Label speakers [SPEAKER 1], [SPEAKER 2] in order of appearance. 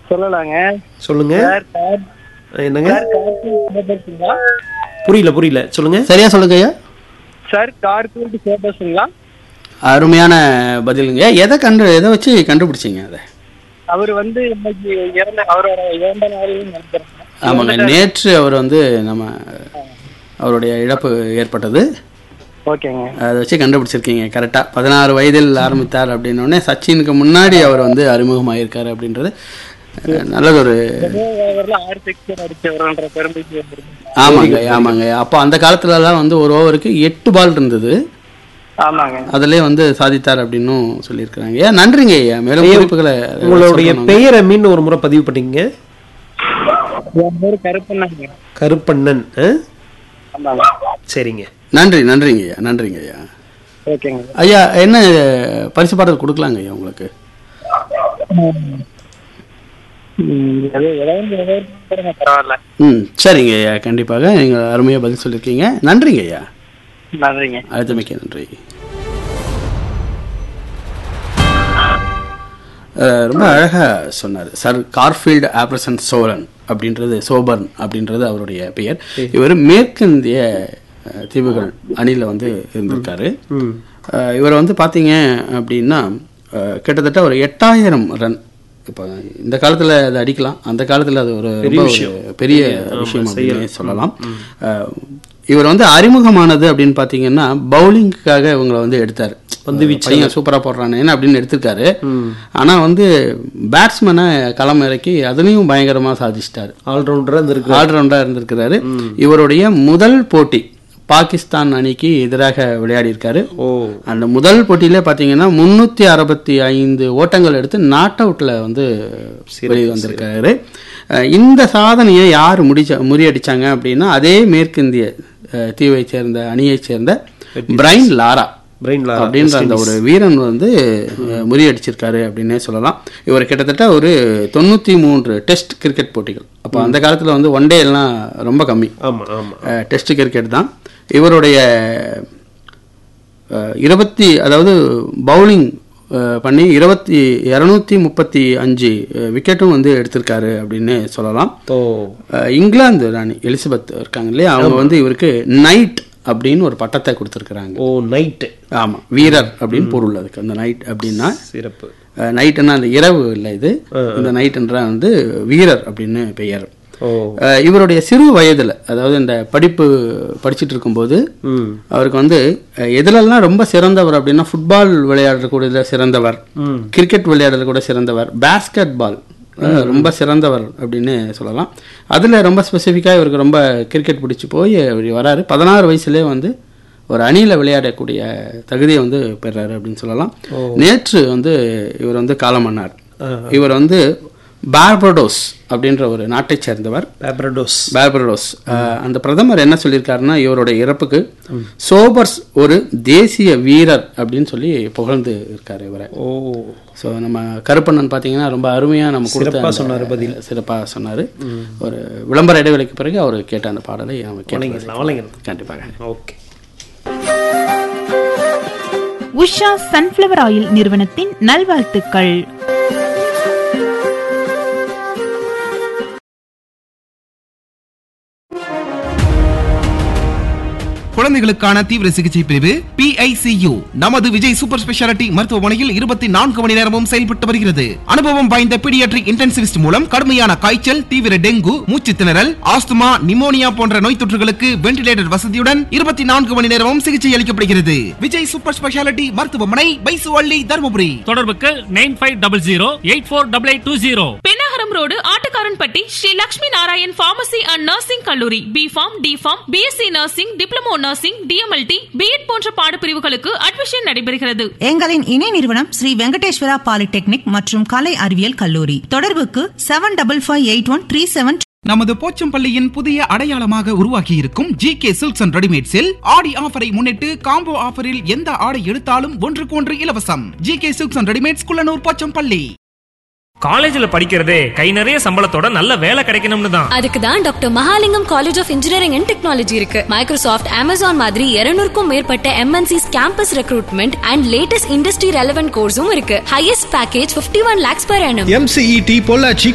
[SPEAKER 1] சொல்லலாங்க
[SPEAKER 2] சொல்லுங்க
[SPEAKER 1] sir car
[SPEAKER 2] என்னங்க
[SPEAKER 1] சார் கார்பூட் ஃபேமஸுங்களா
[SPEAKER 2] புரியல புரியல சொல்லுங்க
[SPEAKER 3] சரியா சொல்லுங்க ஐயா
[SPEAKER 1] சார் கார்பூட் ஃபேமஸுங்களா
[SPEAKER 3] அருமையான பதிலுங்க எதை கண்டு எதை வச்சு கண்டுபிடிச்சீங்க அதை
[SPEAKER 1] அவர் வந்து இன்னைக்கு இறந்த அவரோட இறந்த நாளையும் நினைக்கிறேன்
[SPEAKER 3] ஆமாங்க நேற்று அவர் வந்து நம்ம அவருடைய இழப்பு ஏற்பட்டது
[SPEAKER 1] ஓகேங்க
[SPEAKER 3] அதை வச்சு கண்டுபிடிச்சிருக்கீங்க கரெக்டாக பதினாறு வயதில் ஆரம்பித்தார் அப்படின்னோடனே சச்சினுக்கு முன்னாடி அவர் வந்து அறிமுகமாயிருக்காரு அப்படின்றது அஹ், நல்லதொரு
[SPEAKER 1] ஓவர்ல ஆறு செக்ஷன் அடிச்சவர்ன்ற பெருமைக்கு வந்திருக்கு
[SPEAKER 3] ஆமாங்க ஆமாங்க அப்போ அந்த காலத்துலலாம் வந்து ஒரு ஓவருக்கு எட்டு பால் இருந்தது
[SPEAKER 1] ஆமாங்க
[SPEAKER 3] அதிலே வந்து சாதித்தார் அப்படின்னும் சொல்லியிருக்கிறாங்க ஏன் நன்றிங்க ஐயா மேலும் குறிப்புகளை
[SPEAKER 2] உங்களுடைய
[SPEAKER 3] சொல்லணும்.
[SPEAKER 2] பெயரை மீண்டும் ஒரு முறை பதிவு பண்ணீங்க
[SPEAKER 1] என் பேரு கருப்பண்ணாங்க
[SPEAKER 2] கருப்பண்ணன் ஆ?
[SPEAKER 1] ஆமாங்க
[SPEAKER 2] சரிங்க
[SPEAKER 3] நன்றி நன்றிங்க ஐயா நன்றிங்க ஐயா
[SPEAKER 1] ஓகேங்க
[SPEAKER 3] ஐயா என்ன பரிசு பாடல் கொடுக்கலாங்க ஐயா உங்களுக்கு
[SPEAKER 1] ம், அது ஏதாவது ஏதாவது கொடுங்க, பரவாயில்ல
[SPEAKER 3] ம் சரிங்க ஐயா கண்டிப்பாக நீங்கள் அருமையாக பதில் சொல்லியிருக்கீங்க நன்றிங்க ஐயா
[SPEAKER 1] நன்றிங்க
[SPEAKER 3] அழுத்தமிக்க நன்றி அஹ், ரொம்ப அழகா சொன்னார் சர் கார்ஃபீல்டு ஆப்ரசன் சோரன் அப்படின்றது சோபர்ன் அப்படின்றது அவருடைய பெயர் இவர் மேற்கிந்திய அஹ், தீவுகள் அணியில் வந்து இருந்திருக்காரு
[SPEAKER 2] ம்
[SPEAKER 3] அஹ், இவர் வந்து பார்த்தீங்க அப்படின்னா அஹ், கிட்டத்தட்ட ஒரு எட்டாயிரம் ரன் இப்போ இந்த காலத்தில் அதை அடிக்கலாம் அந்த காலத்தில் அது ஒரு ரொம்ப ஒரு பெரிய விஷயம் அப்படின்னு சொல்லலாம் அஹ், இவர் வந்து அறிமுகமானது அப்படின்னு பார்த்தீங்கன்னா பவுலிங்க்காக இவங்களை வந்து எடுத்தார் வந்து பையன் சூப்பராக போடுறானேன்னு அப்படின்னு எடுத்திருக்காரு ஆனால் வந்து பேட்ஸ்மேனை களம் இறக்கி அதுலேயும் பயங்கரமாக சாதிச்சிட்டாரு
[SPEAKER 2] ஆல்ரவுண்டராக இருந்திருக்கு
[SPEAKER 3] ஆல்ரவுண்டராக இருந்திருக்கிறாரு இவருடைய முதல் போட்டி பாகிஸ்தான் அணிக்கு எதிராக விளையாடி இருக்காரு
[SPEAKER 2] ஓ
[SPEAKER 3] அந்த முதல் போட்டியிலே பார்த்தீங்கன்னா முன்னூற்றி அறுபத்தி ஐந்து ஓட்டங்கள் எடுத்து நாட் அவுட்டில் வந்து வெளியே வந்திருக்காரு அஹ் இந்த சாதனையை யார் முடிச்ச முறியடிச்சாங்க அப்படின்னா அதே மேற்கிந்திய அஹ், தீவைச் சேர்ந்த அணியைச் சேர்ந்த பிரைன் லாரா
[SPEAKER 2] பிரெயின் லாரா
[SPEAKER 3] அப்படின்ற அந்த ஒரு வீரன் வந்து அஹ், முறியடிச்சிருக்காரு அப்படின்னே சொல்லலாம் இவர் கிட்டத்தட்ட ஒரு தொண்ணூற்றி மூன்று டெஸ்ட் கிரிக்கெட் போட்டிகள் அப்போ அந்த காலத்தில் வந்து ஒன் டே எல்லாம் ரொம்ப கம்மி
[SPEAKER 2] ஆமா ஆமா
[SPEAKER 3] டெஸ்ட் கிரிக்கெட் தான் இவருடைய அஹ், இருபத்தி அதாவது பவுலிங் பண்ணி இருபத்தி இரநூத்தி முப்பத்தி அஞ்சு விக்கெட்டும் வந்து எடுத்திருக்காரு அப்படின்னு சொல்லலாம்
[SPEAKER 2] ஓ
[SPEAKER 3] அஹ், இங்கிலாந்து ராணி எலிசபெத் இருக்காங்க இல்லையா அவங்க வந்து இவருக்கு நைட் அப்படின்னு ஒரு பட்டத்தை கொடுத்துருக்குறாங்க
[SPEAKER 2] ஓ நைட்டு
[SPEAKER 3] ஆமாம் வீரர் அப்படின்னு பொருள் அதுக்கு அந்த நைட் அப்படின்னா
[SPEAKER 2] சிறப்பு
[SPEAKER 3] நைட்டுன்னா அந்த இரவு இல்லை இது இந்த நைட்டுன்ற வந்து வீரர் அப்படின்னு பெயர்
[SPEAKER 2] ஓ
[SPEAKER 3] அஹ் இவருடைய சிறு வயதுல அதாவது இந்த படிப்பு படிச்சிட்டு இருக்கும்போது
[SPEAKER 2] ம்
[SPEAKER 3] அவருக்கு வந்து அஹ், எதுலெல்லாம் ரொம்ப சிறந்தவர் அப்படின்னா ஃபுட்பால் விளையாடக்கூடியதுல சிறந்தவர்
[SPEAKER 2] ம்
[SPEAKER 3] கிரிக்கெட் விளையாடுறது கூட சிறந்தவர் பேஸ்கெட் பால் அஹ், ரொம்ப சிறந்தவர் அப்படின்னு சொல்லலாம் அதில் ரொம்ப ஸ்பெசிஃபிக்காக இவருக்கு ரொம்ப கிரிக்கெட் பிடிச்சி போய் இப்படி வராரு பதினாறு வயசுலேயே வந்து ஒரு அணியில் விளையாடக்கூடிய தகுதியை வந்து பெறாரு அப்படின்னு சொல்லலாம் நேற்று வந்து இவர் வந்து காலமானார் இவர் வந்து பார்படோஸ் அப்படின்ற ஒரு நாட்டைச் சேர்ந்தவர்
[SPEAKER 2] பேப்ரடோஸ்
[SPEAKER 3] பார்படோஸ் அஹ், அந்த பிரதமர் என்ன சொல்லியிருக்காருன்னா இவருடைய இறப்புக்கு சோபர்ஸ் ஒரு தேசிய வீரர் அப்படின்னு சொல்லி புகழ்ந்து இருக்காரு இவரை
[SPEAKER 2] ஓ
[SPEAKER 3] ஸோ நம்ம கருப்பண்ணன் பார்த்தீங்கன்னா ரொம்ப அருமையாக நம்ம கொடுத்த
[SPEAKER 2] சிறப்பா
[SPEAKER 3] அந்த-
[SPEAKER 2] சொன்னாரு பதில்.
[SPEAKER 3] சிறப்பாக சொன்னார் ஒரு விளம்பர இடைவெளிக்கு பிறகு அவர் கேட்ட அந்த பாடலை நம்ம கேட்டு
[SPEAKER 2] வணங்கிடலாம் வணங்கிடலாம்
[SPEAKER 3] கண்டிப்பாக
[SPEAKER 2] ஓகே
[SPEAKER 4] உஷா சன்ஃப்ளவர் ஆயில் நிறுவனத்தின் நல்வாழ்த்துக்கள்
[SPEAKER 5] குழந்தைகளுக்கான தீவிர சிகிச்சை பிரிவு PICU நமது விஜய் சூப்பர் ஸ்பெஷாலிட்டி மருத்துவமனையில் இருபத்தி நான்கு மணி நேரமும் செயல்பட்டு வருகிறது அனுபவம் வாய்ந்த பீடியாட்ரிக் இன்டென்சிவிஸ்ட் மூலம் கடுமையான காய்ச்சல் தீவிர டெங்கு மூச்சு திணறல் ஆஸ்துமா நிமோனியா போன்ற நோய் தொற்றுகளுக்கு வென்டிலேட்டர் வசதியுடன் இருபத்தி நான்கு மணி நேரமும் சிகிச்சை அளிக்கப்படுகிறது விஜய் சூப்பர் ஸ்பெஷாலிட்டி மருத்துவமனை பைசுவள்ளி தருமபுரி
[SPEAKER 6] தொடர்புக்கு nine five double zero eight four double eight two zero
[SPEAKER 7] Pennagaram road Attukaranpatti Sri Lakshmi Narayan pharmacy and nursing கல்லூரி B pharm D pharm BSc nursing diploma nursing DMLT BEd போன்ற பாடப்பிரிவுகளுக்கு அட்மிஷன் நடைபெறுகிறது
[SPEAKER 8] எங்களின் இணை நிறுவனம் ஸ்ரீ வெங்கடேஸ்வரா பாலிடெக்னிக் மற்றும் கலை அறிவியல் கல்லூரி தொடர்புக்கு seven double five eight one three seven
[SPEAKER 5] நமது போச்சம்பள்ளியின் புதிய அடையாளமாக உருவாக்கி இருக்கும் ஜி கே சில்க்ஸ் அண்ட் ரெடிமேட்ஸில் ஆடி ஆஃபரை முன்னிட்டு காம்போ ஆஃபரில் எந்த ஆடை எடுத்தாலும் ஒன்றுக்கு ஒன்று இலவசம் G K silks and readymades Kullanur Pochampalli
[SPEAKER 6] காலேஜ்ல படிக்கிறதே கை நிறைய சம்பளத்தோட நல்ல வேலை கிடைக்கணும்னு தான்
[SPEAKER 9] அதுக்கு தான் doctor Mahalingam college of engineering and technology இருக்கு மைக்ரோசாஃப்ட் அமேசான் மாதிரி 200 மேற்பட்ட MNCs campus recruitment and latest industry relevant கோர்ஸும் இருக்கு highest package 51 one lakhs per annum
[SPEAKER 10] MCET Pollachi